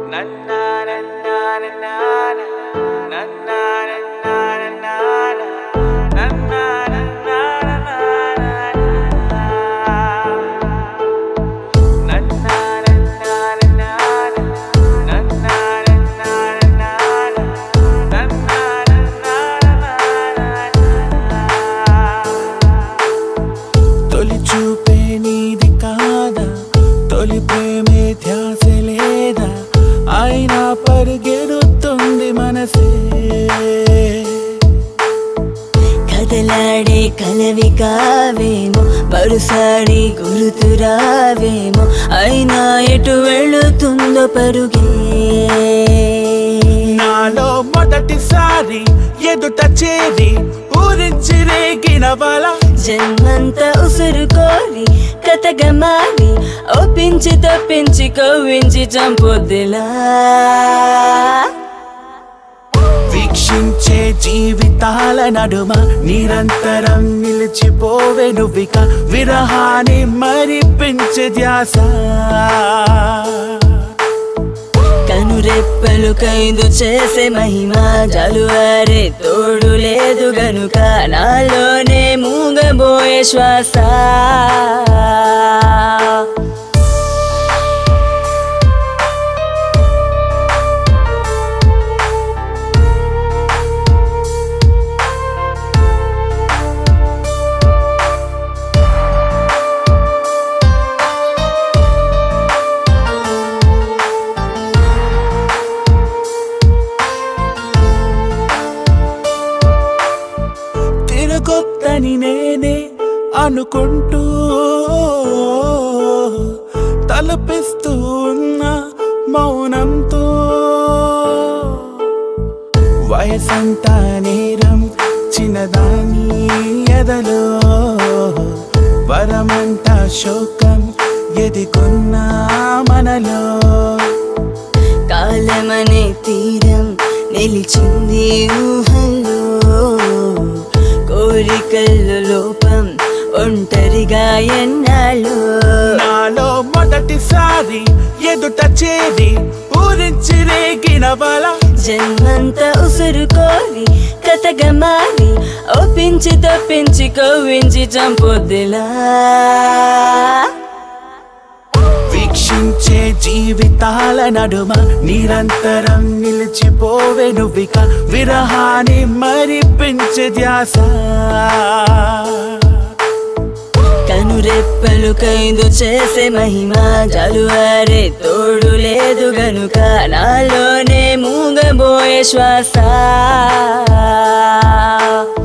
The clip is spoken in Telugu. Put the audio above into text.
తొలి చూపే నీది కాదా తొలి ప్రేమే ధ్యాస లేదా అయినా పరిగెడుతుంది మనసే కదలాడే కలవి కావేమో పరుసాడి గురుతురావేమో అయినా ఎటు వెళుతుందో పరుగే నాలో మొదటిసారి ఎదుట చేరి ఊరించి రేగిన బల జన్మంతా ఉసురు కోరి కథగా మారి ఒప్పించి తప్పించి కవ్వించి చంపొద్దులా వీక్షించే జీవితాల నడుమ నిరంతరం నిలిచిపోవే నువ్విక విరహాన్ని మరిపించే ధ్యాస కనురెప్పలు ఖైదు చేసే మహిమ జలువారే తోడు లేదు గనుక నాలోనే మూగబోయే శ్వాస తిరగొద్దని నేనే అనుకుంటూ తలపిస్తూ ఉన్న మౌనంతో వయసంతా నేరం చిన్నదాని ఎదలో వరమంట శోకం ఎదికున్నా మనలో కాలమనే తీరం నిలిచింది ఊహల్లో కోరికల్లో లోపం ఒంటరిగా ఎన్నాళ్ళు నాలో మొదటిసారి ఎదుట చేరి ఊరించి రేగిన బల జన్మంతా ఉసురు కోరి కథగా మారి ఒప్పించి తప్పించి కవ్వించి చంపొద్దులా వీక్షించే జీవితాల నడుమ నిరంతరం నిలిచిపోవే నువ్విక విరహాన్ని మరిపించే ధ్యాస కనురెప్పలు ఖైదు చేసే మహిమ జలువారే తోడు లేదు గనుక నాలోనే మూగబోయే శ్వాస